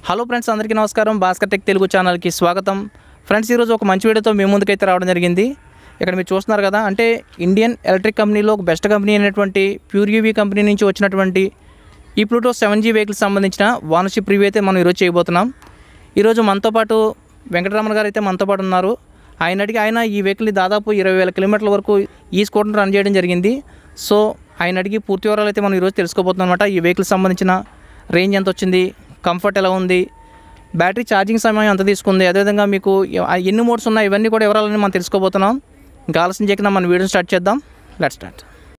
Hello friends అందరికీ నమస్కారం Bhaskar tech Telugu ఛానల్కి స్వాగతం ఫ్రెండ్స్ ఈరోజు ఒక మంచి వీడియోతో మీ ముందుకైతే రావడం జరిగింది ఇక్కడ మీరు చూస్తున్నారు కదా అంటే ఇండియన్ ఎలక్ట్రిక్ కంపెనీలో ఒక బెస్ట్ కంపెనీ అయినటువంటి ప్యూర్ యూవీ కంపెనీ నుంచి వచ్చినటువంటి ఈ ప్లూటో సెవెన్ జీ వెహికల్స్ సంబంధించిన వానర్షిప్ రివ్యూ అయితే మనం ఈరోజు చేయబోతున్నాం ఈరోజు మనతో పాటు వెంకటరమణ గారు అయితే మనతో పాటు ఉన్నారు ఆయన అడిగి ఆయన ఈ వెహికల్ని దాదాపు ఇరవై వేల కిలోమీటర్ల వరకు ఈ స్కూటర్ని రన్ చేయడం జరిగింది సో ఆయన అడిగి పూర్తి వివరాలు అయితే మనం ఈరోజు తెలుసుకోబోతున్నాం అనమాట ఈ వెహికల్ సంబంధించిన రేంజ్ ఎంత వచ్చింది కంఫర్ట్ ఎలా ఉంది బ్యాటరీ ఛార్జింగ్ సమయం ఎంత తీసుకుంది అదేవిధంగా మీకు ఎ- ఎన్ని మోడ్స్ ఉన్నాయి ఇవన్నీ కూడా వివరాలని మనం తెలుసుకోబోతున్నాం ఇంకా ఆలస్యం చేయకుండా మన వీడియో స్టార్ట్ చేద్దాం లెట్ స్టార్ట్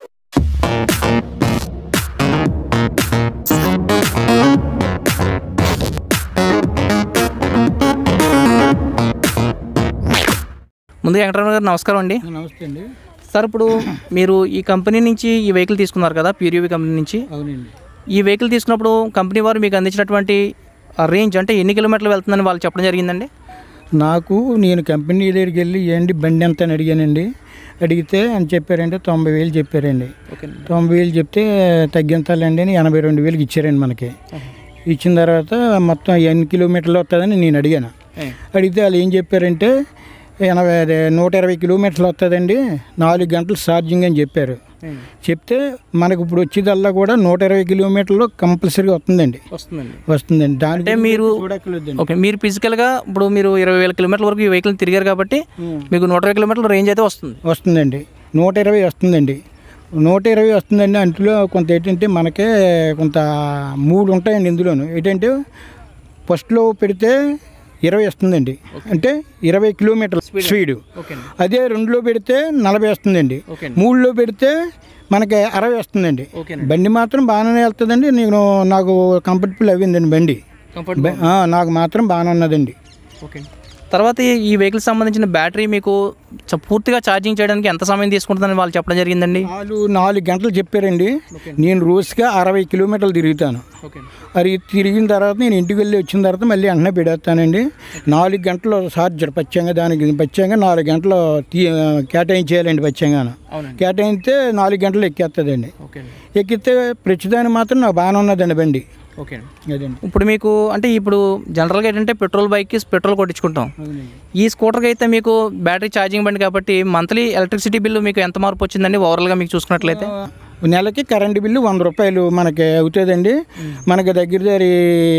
ముందు వెంకటరమణ గారు నమస్కారం అండి నమస్తే అండి సార్ ఇప్పుడు మీరు ఈ కంపెనీ నుంచి ఈ వెహికల్ తీసుకున్నారు కదా ప్యూరివి కంపెనీ నుంచి అవునండి ఈ వెహికల్ తీసుకున్నప్పుడు కంపెనీ వారు మీకు అందించినటువంటి రేంజ్ అంటే ఎన్ని కిలోమీటర్లు వెళ్తుందని వాళ్ళు చెప్పడం జరిగిందండి నాకు నేను కంపెనీ దగ్గరికి వెళ్ళి ఏంటి బండి ఎంత అని అడిగానండి అడిగితే అని చెప్పారంటే తొంభై వేలు చెప్పారండి ఓకే తొంభై వేలు చెప్తే తగ్గించాలండి అని ఎనభై రెండు వేలకి ఇచ్చారండి మనకి ఇచ్చిన తర్వాత మొత్తం ఎన్ని కిలోమీటర్లు వస్తుందని నేను అడిగాను అడిగితే వాళ్ళు ఏం చెప్పారంటే ఎనభై అదే నూట ఇరవై కిలోమీటర్లు వస్తుందండి నాలుగు గంటలు ఛార్జింగ్ అని చెప్పారు చెప్తే మనకు ఇప్పుడు వచ్చేదల్లా కూడా నూట ఇరవై కిలోమీటర్లు కంపల్సరీగా వస్తుందండి వస్తుందండి వస్తుందండి దాని అంటే మీరు చూడక్కర్లేదండి ఓకే మీరు ఫిజికల్గా ఇప్పుడు మీరు ఇరవై వేల కిలోమీటర్ల వరకు ఈ వెహికల్ తిరిగారు కాబట్టి మీకు నూట ఇరవై కిలోమీటర్ల రేంజ్ అయితే వస్తుంది వస్తుందండి నూట ఇరవై వస్తుందండి నూట ఇరవై వస్తుందండి అందులో కొంత ఏంటంటే మనకే కొంత మూడు ఉంటాయండి ఇందులోను ఏంటంటే ఫస్ట్లో పెడితే ఇరవై వస్తుందండి అంటే ఇరవై కిలోమీటర్ల స్పీడ్ ఓకే అండి అదే రెండులో పెడితే నలభై వస్తుందండి ఓకే అండి మూడులో పెడితే మనకి అరవై వస్తుందండి ఓకే బండి మాత్రం బాగానే వెళ్తుందండి నేను నాకు కంఫర్టబుల్ అయ్యిందండి బండి కంఫర్ట్ బ- ఆ, నాకు మాత్రం బాగానే ఉన్నదండి ఓకే తర్వాత ఈ- ఈ వెహికల్ సంబంధించిన బ్యాటరీ మీకు చ- పూర్తిగా ఛార్జింగ్ చేయడానికి ఎంత సమయం తీసుకుంటుందని వాళ్ళు చెప్పడం జరిగిందండి నాలుగు నాలుగు గంటలు చెప్పారండి ఓకే నేను రోజుగా అరవై కిలోమీటర్లు తిరుగుతాను ఓకే అది తిరిగిన తర్వాత నేను ఇంటికి వెళ్ళి వచ్చిన తర్వాత మళ్ళీ వెంటనే పెడేస్తానండి నాలుగు గంటలు ఛార్జర్ పచ్చంగా దానికి పచ్చంగా నాలుగు గంటలు తీ కేటాయించేయాలండి పచ్చంగాను అవునండి కేటాయిస్తే నాలుగు గంటలు ఎక్కేస్తుందండి ఓకే అండి ఎక్కితే ప్రతిదాని మాత్రం నాకు బాగానే ఉన్నదండి బండి ఓకే అండి అదండి ఇప్పుడు మీకు అంటే ఇప్పుడు జనరల్గా ఏంటంటే పెట్రోల్ బైక్కి పెట్రోల్ కొట్టించుకుంటాం ఈ స్కూటర్కి అయితే మీకు బ్యాటరీ ఛార్జింగ్ బండి కాబట్టి మంత్లీ ఎలక్ట్రిసిటీ బిల్లు మీకు ఎంత మార్పు వచ్చిందండి ఓవరాల్గా మీకు చూసుకున్నట్లయితే నెలకి కరెంటు బిల్లు వంద రూపాయలు మనకి అవుతుందండి మనకి దగ్గర దగ్గర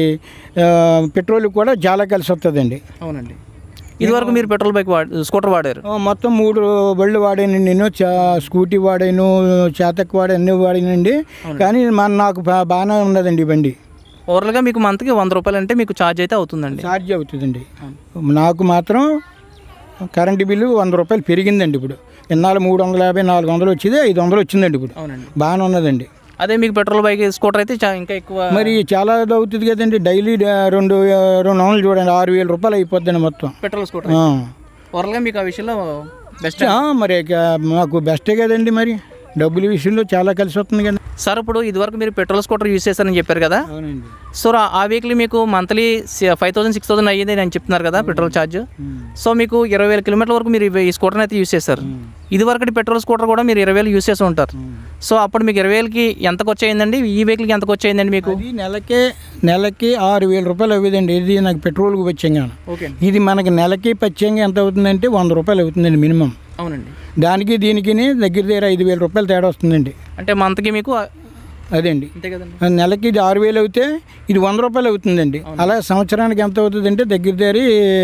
పెట్రోల్ కూడా చాలా కలిసి వస్తుందండి అవునండి ఇదివరకు మీరు పెట్రోల్ బైక్ వాడు స్కూటర్ వాడారు ఆ, మొత్తం మూడు బళ్ళు వాడాను నేను చా స్కూటీ వాడాను చేతక్ వాడా అన్నీ వాడానండి కానీ మన నాకు బా- బాగానే ఉన్నదండి ఈ బండి ఓవరాల్గా మీకు మంత్కి వంద రూపాయలు అంటే మీకు ఛార్జ్ అయితే అవుతుందండి ఛార్జ్ అవుతుందండి నాకు మాత్రం కరెంటు బిల్లు వంద రూపాయలు పెరిగిందండి ఇప్పుడు ఇన్నాళ్ళు మూడు వందల యాభై నాలుగు వందలు వచ్చేది ఐదు వందలు వచ్చిందండి ఇప్పుడు అవునండి బాగానే ఉన్నదండి అదే మీకు పెట్రోల్ బైక్ స్కూటర్ అయితే చా- ఇంకా ఎక్కువ మరి చాలా ఇది అవుతుంది కదండి డైలీ రెండు రెండు వందలు చూడండి ఆరు వేల రూపాయలు అయిపోద్దండి మొత్తం పెట్రోల్ స్కూటర్ ఆ. ఓవరాల్గా మీకు ఆ విషయంలో బెస్ట్ ఆ, మరి ఇక మాకు బెస్టే కదండి మరి డబ్బుల విషయంలో చాలా కలిసి వస్తుంది కదా సార్ ఇప్పుడు ఇదివరకు మీరు పెట్రోల్ స్కూటర్ యూస్ చేశారని చెప్పారు కదా అవునండి సో ఆ- ఆ వెహికల్ మీకు monthly five thousand six thousand అయ్యింది అని చెప్తున్నారు కదా పెట్రోల్ ఛార్జ్ సో మీకు ఇరవై వేల కిలోమీటర్ల వరకు మీరు ఈ స్కూటర్ని అయితే యూస్ చేశారు ఇదివరకటి పెట్రోల్ స్కూటర్ కూడా మీరు ఇరవై వేలు యూస్ చేసి ఉంటారు సో అప్పుడు మీకు ఇరవై వేలకి ఎంతకు వచ్చేయిందండి ఈ వెహికల్కి ఎంతకు వచ్చేయిందండి మీకు ఇది నెలకే నెలకి ఆరు వేల రూపాయలు అవ్వదండి ఇది నాకు పెట్రోల్కి వచ్చంగా ఓకే ఇది మనకి నెలకి పచ్చంగా ఎంత అవుతుందంటే వంద రూపాయలు అవుతుందండి మినిమం అవునండి దానికి దీనికి దగ్గర దగ్గర ఐదు వేల రూపాయలు తేడా వస్తుందండి అంటే మంత్కి మీకు ఆ- అదండి అంతే కదండి ఆ నెలకి ఇది ఆరు వేలు అవుతే ఇది వంద రూపాయలు అవుతుందండి అలా సంవత్సరానికి ఎంత అవుతుందంటే దగ్గర దగ్గర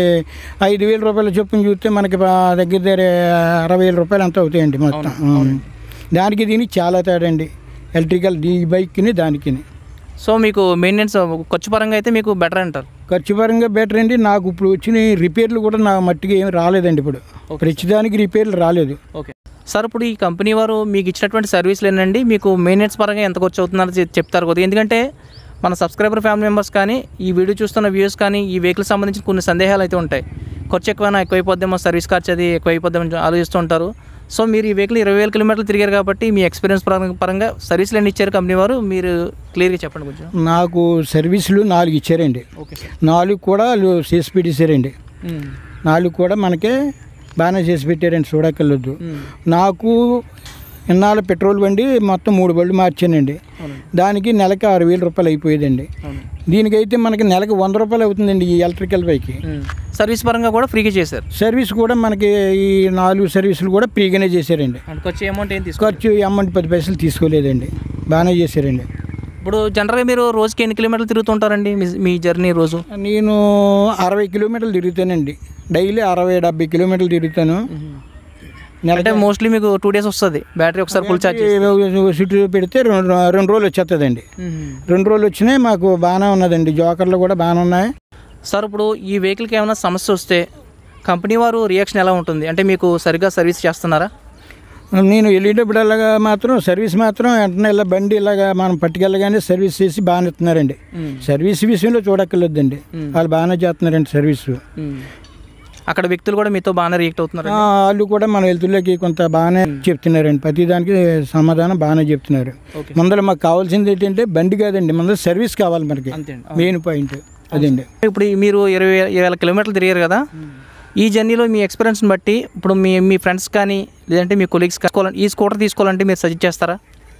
ఐదు వేల రూపాయల చొప్పున చూస్తే మనకి బా- దగ్గర దగ్గర అరవై వేల రూపాయలు ఎంత అవుతాయండి మొత్తం ఆ. దానికి దీనికి చాలా తేడా అండి ఎలక్ట్రికల్ ఈ బైక్ని దానికిని సో మీకు మెయింటెనెన్స్ ఖర్చు పరంగా అయితే మీకు బెటర్ అంటారు ఖర్చు పరంగా బెటర్ అండి నాకు ఇప్పుడు వచ్చిన రిపేర్లు కూడా నా మట్టికి ఏమి రాలేదండి ఇప్పుడు ప్రతిదానికి రిపేర్లు రాలేదు ఓకే సార్ ఇప్పుడు ఈ కంపెనీ వారు మీకు ఇచ్చినటువంటి సర్వీసులు ఏంటండి మీకు మెయింటెనెన్స్ పరంగా ఎంత ఖర్చు అవుతుందని చె- చెప్తారు కొద్దిగా ఎందుకంటే మన సబ్స్క్రైబర్ ఫ్యామిలీ మెంబర్స్ కానీ ఈ వీడియో చూస్తున్న వ్యూస్ కానీ ఈ వెహికల్ సంబంధించిన కొన్ని సందేహాలు అయితే ఉంటాయి ఖర్చు ఎక్కువైనా ఎక్కువైపోద్దేమో సర్వీస్ ఖర్చు అది ఎక్కువైపోద్దేమో ఆలోచిస్తూ ఉంటారు సో మీరు ఈ వెహికల్ ఇరవై వేల కిలోమీటర్లు తిరిగారు కాబట్టి మీ ఎక్స్పీరియన్స్ పరంగా పరంగా సర్వీసులు ఎన్ని ఇచ్చారు కంపెనీ వారు మీరు క్లియర్గా చెప్పండి కొంచెం నాకు సర్వీసులు నాలుగు ఇచ్చారండి ఓకే సార్ నాలుగు కూడా వాళ్ళు చేసి పెట్టేశారండి నాలుగు కూడా మనకే బాగానే చేసి పెట్టారండి చూడక్కర్లేదు నాకు ఇన్నాళ్ళు పెట్రోల్ బండి మొత్తం మూడు బళ్ళు మార్చానండి అవునండి దానికి నెలకి ఆరు వేల రూపాయలు అయిపోయేదండి అవును దీనికైతే మనకి నెలకి వంద రూపాయలు అవుతుందండి ఈ ఎలక్ట్రికల్ బైక్కి సర్వీస్ పరంగా కూడా ఫ్రీగా చేశారు సర్వీస్ కూడా మనకి ఈ నాలుగు సర్వీసులు కూడా ఫ్రీగానే చేశారండి అందుకు వచ్చే అమౌంట్ ఏం తీసుకో ఖర్చు అమౌంట్ పది పైసలు తీసుకోలేదండి బాగానే చేశారండి ఇప్పుడు జనరల్గా మీరు రోజుకి ఎన్ని కిలోమీటర్లు తిరుగుతుంటారండి మీ మీ జర్నీ రోజు నేను అరవై కిలోమీటర్లు తిరుగుతానండి డైలీ అరవై డెబ్బై కిలోమీటర్లు తిరుగుతాను అంటే మోస్ట్లీ మీకు టూ డేస్ వస్తుంది బ్యాటరీ ఒకసారి ఫుల్ ఛార్జ్ చుట్టూ పెడితే రెండు రెండు రోజులు వచ్చేస్తుందండి రెండు రోజులు వచ్చినాయి మాకు బాగానే ఉన్నదండి జోకర్లు కూడా బాగానే ఉన్నాయి సార్ ఇప్పుడు ఈ వెహికల్కి ఏమైనా సమస్య వస్తే కంపెనీ వారు రియాక్షన్ ఎలా ఉంటుంది అంటే మీకు సరిగ్గా సర్వీస్ చేస్తున్నారా నేను వెళ్ళేటప్పుడు అలాగా మాత్రం సర్వీస్ మాత్రం వెంటనే ఇలా బండి ఇలాగా మనం పట్టుకెళ్ళగానే సర్వీస్ చేసి బాగానే ఇస్తున్నారండి సర్వీస్ విషయంలో చూడక్కర్లేదండి వాళ్ళు బాగానే చేస్తున్నారండి సర్వీస్ అక్కడ వ్యక్తులు కూడా మీతో బాగానే రియాక్ట్ అవుతున్నారు ఆ, వాళ్ళు కూడా మన వెళ్తుల్లోకి కొంత బాగానే చెప్తున్నారండి ప్రతి దానికి సమాధానం బాగానే చెప్తున్నారు ఓకే. ముందర మాకు కావాల్సింది ఏంటంటే బండి కాదండి ముందర సర్వీస్ కావాలి మనకి అంతే అండి మెయిన్ పాయింట్ అదండి ఇప్పుడు ఈ మీరు ఇరవై ఇరవై వేల కిలోమీటర్లు తిరిగారు కదా ఈ జర్నీలో మీ ఎక్స్పీరియన్స్ని బట్టి ఇప్పుడు మీ మీ ఫ్రెండ్స్ కానీ లేదంటే మీ కొలీగ్స్ తీసుకోవాలంటే ఈ స్కూటర్ తీసుకోవాలంటే మీరు సజెస్ట్ చేస్తారా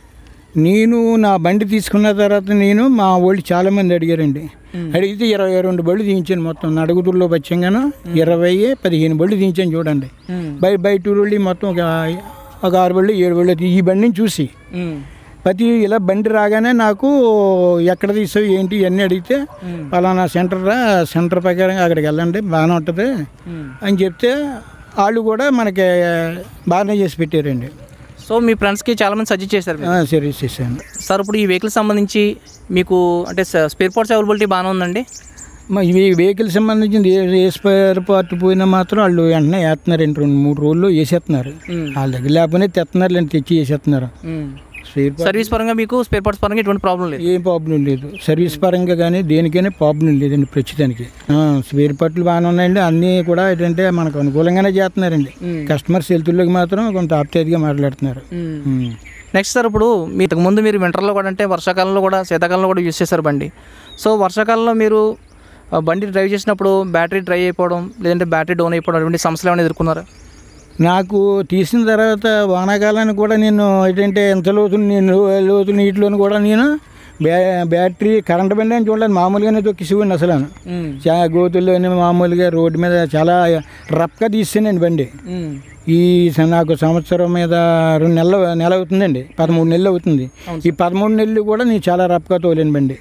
నేను నా బండి తీసుకున్న తర్వాత నేను మా వాళ్ళు చాలా మంది అడిగారండి అడిగితే ఇరవై రెండు బళ్ళు తీయించాను మొత్తం నడుగుదుల్లో వచ్చంగాను ఇరవై పదిహేను బళ్ళు తీయించాను చూడండి బై బై టూ రోజులు మొత్తం ఒక ఒక ఆరు బళ్ళు ఏడు బళ్ళు ఈ బండిని చూసి ప్రతి ఇలా బండి రాగానే నాకు ఎక్కడ తీసావు ఏంటి ఇవన్నీ అడిగితే పలానా సెంటర్ రా సెంటర్ ప్రకారం అక్కడికి వెళ్ళండి బాగానే ఉంటుంది అని చెప్తే వాళ్ళు కూడా మనకి బాగానే చేసి పెట్టారండి సో మీ ఫ్రెండ్స్కి చాలామంది సజెస్ట్ చేశారు మీరు. ఆ, సర్వీస్ చేశాను సార్ ఇప్పుడు ఈ వెహికల్ సంబంధించి మీకు అంటే స్పేర్ పార్ట్స్ అవైలబిలిటీ బాగానే ఉందండి మా ఇవి వెహికల్ సంబంధించింది ఏ ఏ స్పేర్ పార్ట్ పోయినా మాత్రం వాళ్ళు వెంటనే వేస్తున్నారండి రెండు మూడు రోజుల్లో వేసేస్తున్నారు వాళ్ళ దగ్గర లేకపోతే తెస్తున్నారు లేని తెచ్చి వేసేస్తున్నారు స్పేర్ పార్ట్ సర్వీస్ పరంగా మీకు స్పేర్ పార్ట్స్ పరంగా ఎటువంటి ప్రాబ్లం లేదు ఏం ప్రాబ్లం లేదు సర్వీస్ పరంగా కానీ దేనికైనా ప్రాబ్లం లేదండి ప్రస్తుతానికి ఆ, స్పేర్ పార్ట్లు బాగానే ఉన్నాయండి అన్నీ కూడా ఏంటంటే మనకు అనుకూలంగానే చేస్తున్నారండి కస్టమర్స్ హెల్త్లోకి మాత్రం కొంత ఆప్యాయతగా మాట్లాడుతున్నారు ఉమ్. నెక్స్ట్ సార్ ఇప్పుడు మీ ఇంతకు ముందు మీరు వింటర్లో కూడా అంటే వర్షాకాలంలో కూడా శీతాకాలంలో కూడా యూస్ చేశారు బండి సో వర్షాకాలంలో మీరు ఆ, బండి డ్రైవ్ చేసినప్పుడు బ్యాటరీ డ్రై అయిపోవడం లేదంటే బ్యాటరీ డౌన్ అయిపోవడం అటువంటి సమస్యలు ఏమైనా ఎదుర్కొన్నారా నాకు తీసిన తర్వాత వానాకాలానికి కూడా నేను ఏంటంటే ఎంత లోతు నేను లోతు నీటిలోని కూడా నేను బ్యా బ్యాటరీ కరెంట్ బండి అని చూడలేదు మామూలుగానే తొక్కిసివ్వండి అసలు చాలా గోతుల్లోనే మామూలుగా రోడ్డు మీద చాలా రఫ్గా తీసానండి బండి ఈ స- నాకు సంవత్సరం మీద రెండు నెలలు నెల అవుతుందండి పదమూడు నెలలు అవుతుంది ఈ పదమూడు నెలలు కూడా నేను చాలా రఫ్గా తోలేను బండి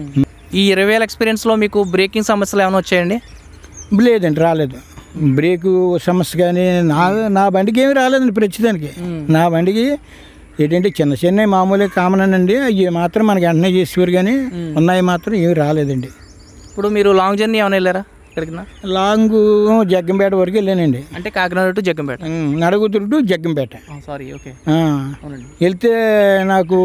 ఈ ఇరవై వేల ఎక్స్పీరియన్స్లో మీకు బ్రేకింగ్ సమస్యలు ఏమైనా వచ్చాయండి లేదండి రాలేదు బ్రేకు సమస్య కానీ నా నా బండికి ఏమి రాలేదండి ప్రస్తుతానికి నా బండికి ఏంటంటే చిన్న చిన్న మామూలుగా కామన్ అండి అవి మాత్రం మనకి వెంటనే చేసేవారు కానీ ఉన్నాయి మాత్రం ఏమి రాలేదండి ఇప్పుడు మీరు లాంగ్ జర్నీ ఏమైనా వెళ్ళారా ఎక్కడికి లాంగ్ జగ్గంపేట వరకు వెళ్ళానండి అంటే కాకినాడ టు జగ్గంపేట ఉమ్, నడుగుతురు టు జగ్గంపేట సారీ ఓకే ఆ. అవునండి వెళ్తే నాకు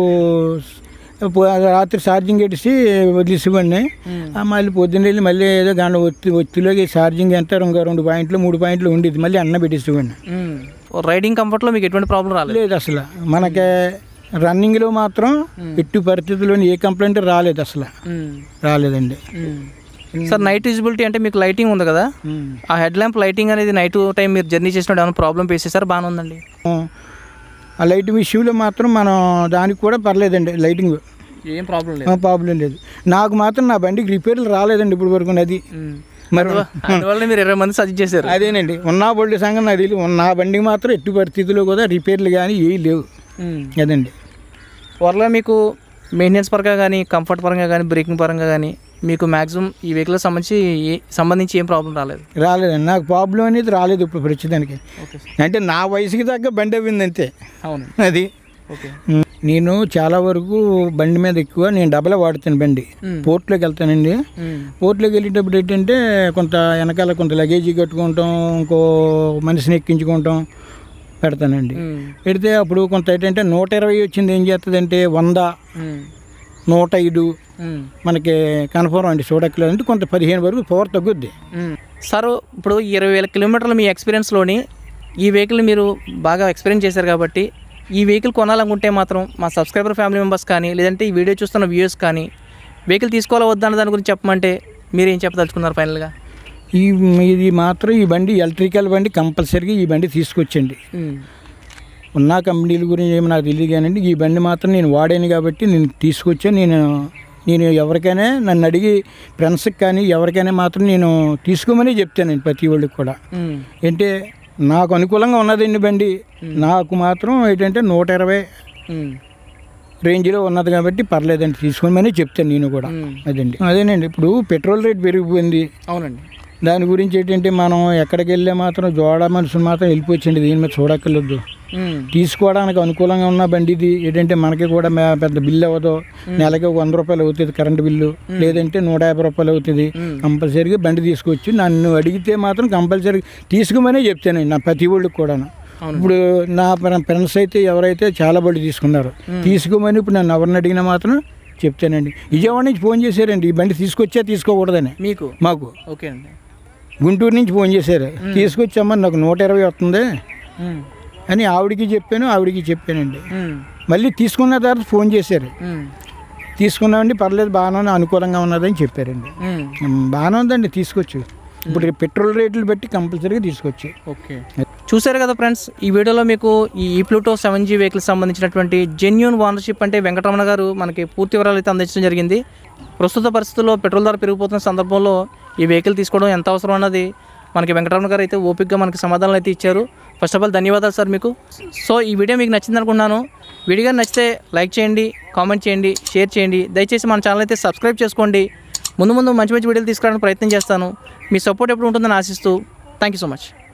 పో- రాత్రి ఛార్జింగ్ పెట్టేసి వదిలేసివ్వండి ఆ మళ్ళీ పొద్దున్న వెళ్ళి మళ్ళీ ఏదో గంట ఒత్తి ఒత్తిలోకి ఛార్జింగ్ ఎంత ఇంకా రెండు పాయింట్లు మూడు పాయింట్లు ఉండేది మళ్ళీ అన్న పెట్టేసివ్వండి రైడింగ్ కంఫర్ట్లో మీకు ఎటువంటి ప్రాబ్లం రాలేదు లేదు అసలు మనకి రన్నింగ్లో మాత్రం ఎట్టి పరిస్థితుల్లోని ఏ కంప్లైంట్ రాలేదు అసలు రాలేదండి సార్ నైట్ విజిబిలిటీ అంటే మీకు లైటింగ్ ఉంది కదా ఆ హెడ్ ల్యాంప్ లైటింగ్ అనేది నైట్ టైం మీరు జర్నీ చేసినప్పుడు ఏమైనా ప్రాబ్లం ఫేస్ చేశారు బాగానే ఉందండి ఆ లైట్ విషయంలో మాత్రం మనం దానికి కూడా పర్లేదండి లైటింగ్ ఏం ప్రాబ్లం లేదు ప్రాబ్లం లేదు నాకు మాత్రం నా బండికి రిపేర్లు రాలేదండి ఇప్పుడు వరకు అది మరి అందువల్ల మీరు ఇరవై మంది సజెస్ట్ చేశారు అదేనండి ఉన్న బండి సంగతి నాకు తెలియదు ఉన్న బండికి మాత్రం ఎట్టి పరిస్థితుల్లో కూడా రిపేర్లు కానీ ఏవి లేవు అదండి త్వరలో మీకు మెయింటెనెన్స్ పరంగా కానీ కంఫర్ట్ పరంగా కానీ బ్రేకింగ్ పరంగా కానీ మీకు మ్యాక్సిమం ఈ వెహికల్ సంబంధించి ఏ- సంబంధించి ఏం ప్రాబ్లం రాలేదు రాలేదండి నాకు ప్రాబ్లం అనేది రాలేదు ఇప్పుడు ప్రస్తుతానికి ఓకే అంటే నా వయసుకి తగ్గ బండి అవ్వింది అంతే అవును అది ఓకే నేను చాలా వరకు బండి మీద ఎక్కువ నేను డబలే వాడుతాను బండి పోర్ట్లోకి వెళ్తానండి పోర్ట్లోకి వెళ్ళేటప్పుడు ఏంటంటే కొంత వెనకాల కొంత లగేజీ కట్టుకుంటాం ఇంకో మనిషిని ఎక్కించుకుంటాం పెడతానండి పెడితే అప్పుడు కొంత ఏంటంటే నూట ఇరవై వచ్చింది ఏం చేస్తుందంటే వంద నూట ఐదు మనకి కన్ఫర్మ్ అండి చూడక్కలేదు అంటే కొంత పదిహేను వరకు పవర్ తగ్గుద్ది సార్ ఇప్పుడు ఇరవై వేల కిలోమీటర్ల మీ ఎక్స్పీరియన్స్లోని ఈ వెహికల్ మీరు బాగా ఎక్స్పీరియన్స్ చేశారు కాబట్టి ఈ వెహికల్ కొనాలనుకుంటే మాత్రం మా సబ్స్క్రైబర్ ఫ్యామిలీ మెంబర్స్ కానీ లేదంటే ఈ వీడియో చూస్తున్న వ్యూయర్స్ కానీ వెహికల్ తీసుకోవాలా వద్దా అన్న దాని గురించి చెప్పమంటే మీరు ఏం చెప్పదలుచుకున్నారు ఫైనల్గా ఈ ఇది మాత్రం ఈ బండి ఎలక్ట్రికల్ బండి కంపల్సరీగా ఈ బండి తీసుకొచ్చండి ఉన్న కంపెనీల గురించి ఏమి నాకు తెలియదు కానండి ఈ బండి మాత్రం నేను వాడాను కాబట్టి నేను తీసుకొచ్చా నేను నేను ఎవరికైనా నన్ను అడిగి ఫ్రెండ్స్కి కానీ ఎవరికైనా మాత్రం నేను తీసుకోమని చెప్తానండి ప్రతి వాళ్ళకి కూడా ఉమ్, అంటే నాకు అనుకూలంగా ఉన్నదండి బండి నాకు మాత్రం ఏంటంటే నూట ఇరవై ఉమ్, రేంజ్లో ఉన్నది కాబట్టి పర్లేదండి తీసుకోమని చెప్తాను నేను కూడా ఉమ్. అదండి అదేనండి ఇప్పుడు పెట్రోల్ రేట్ పెరిగిపోయింది అవునండి దాని గురించి ఏంటంటే మనం ఎక్కడికి వెళ్ళే మాత్రం జోడ మనుషులు మాత్రం వెళ్ళిపోవచ్చండి దీని మీద చూడక్కర్లేదు ఉమ్, తీసుకోవడానికి అనుకూలంగా ఉన్న బండి ఇది ఏంటంటే మనకి కూడా మే- పెద్ద బిల్లు అవ్వదు నెలకి ఒక వంద రూపాయలు అవుతుంది కరెంట్ బిల్లు లేదంటే నూట యాభై రూపాయలు అవుతుంది ఉమ్. కంపల్సరీగా బండి తీసుకొచ్చి నన్ను అడిగితే మాత్రం కంపల్సరీ తీసుకోమనే చెప్తానండి నా ప్రతి ఒళ్ళకి కూడాను అవును. ఇప్పుడు నా ఫ్రె- ఫ్రెండ్స్ అయితే ఎవరైతే చాలా బళ్ళు తీసుకున్నారు తీసుకోమని ఇప్పుడు నన్ను ఎవరిని అడిగినా మాత్రం చెప్తానండి విజయవాడ నుంచి ఫోన్ చేశారండి ఈ బండి తీసుకొచ్చా తీసుకోకూడదని మీకు మాకు ఓకే అండి గుంటూరు నుంచి ఫోన్ చేశారు తీసుకొచ్చామని నాకు నూట ఇరవై వస్తుంది ఉమ్, అని ఆవిడికి చెప్పాను ఆవిడికి చెప్పానండి ఉమ్, మళ్ళీ తీసుకున్న తర్వాత ఫోన్ చేశారు ఉమ్, తీసుకున్నామండి పర్లేదు బాగానే అనుకూలంగా ఉన్నదని చెప్పారండి ఉమ్, ఉమ్, బాగానే ఉందండి తీసుకొచ్చు ఇప్పుడు పెట్రోల్ రేట్లు బట్టి కంపల్సరీగా తీసుకొచ్చు ఓకే చూశారు కదా ఫ్రెండ్స్ ఈ వీడియోలో మీకు ఈ ఈ ప్లూటో సెవెన్ జీ వెహికల్ సంబంధించినటువంటి జెన్యున్ ఓనర్షిప్ అంటే వెంకటరమణ గారు మనకి పూర్తి వివరాలు అయితే అందించడం జరిగింది ప్రస్తుత పరిస్థితుల్లో పెట్రోల్ ధర పెరిగిపోతున్న సందర్భంలో ఈ వెహికల్ తీసుకోవడం ఎంత అవసరం అన్నది మనకి వెంకటరమణ గారు అయితే ఓపికగా మనకి సమాధానాలు అయితే ఇచ్చారు ఫస్ట్ ఆఫ్ ఆల్ ధన్యవాదాలు సార్ మీకు సో ఈ వీడియో మీకు నచ్చింది అనుకున్నాను వీడియో కానీ నచ్చితే లైక్ చేయండి కామెంట్ చేయండి షేర్ చేయండి దయచేసి మన ఛానల్ అయితే సబ్స్క్రైబ్ చేసుకోండి ముందు ముందు మంచి మంచి వీడియోలు తీసుకురావడానికి ప్రయత్నం చేస్తాను మీ సపోర్ట్ ఎప్పుడు ఉంటుందని ఆశిస్తూ థ్యాంక్ యూ సో మచ్